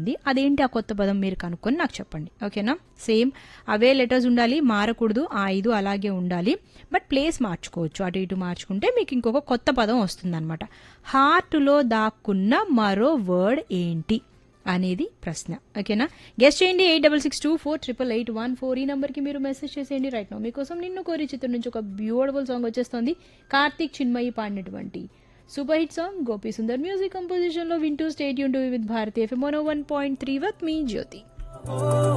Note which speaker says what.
Speaker 1: ఉంది అదేంటి ఆ కొత్త పదం మీరు కనుక్కొని నాకు చెప్పండి ఓకేనా సేమ్ అవే లెటర్స్ ఉండాలి మారకూడదు ఆ ఐదు అలాగే ఉండాలి బట్ ప్లేస్ మార్చుకోవచ్చు అటు ఇటు మార్చుకుంటే మీకు ఇంకొక కొత్త పదం వస్తుందన్నమాట హార్ట్లో దాక్కున్న మరో వర్డ్ ఏంటి అనేది ప్రశ్న ఓకేనా గెస్ట్ చేయండి eight double six two four triple eight one four ఈ నెంబర్కి మీరు మెసేజ్ చేసేయండి రైట్ నో మీకోసం నిన్ను కోరి చిత్రం నుంచి ఒక బ్యూటిఫుల్ సాంగ్ వచ్చేస్తుంది కార్తీక్ చిన్మయి పాడినటువంటి super hit song Gopi Sundar music కంపోజిషన్లో వింటూ స్టేట్ యూన్ to with Bharati FM one point three with మీ జ్యోతి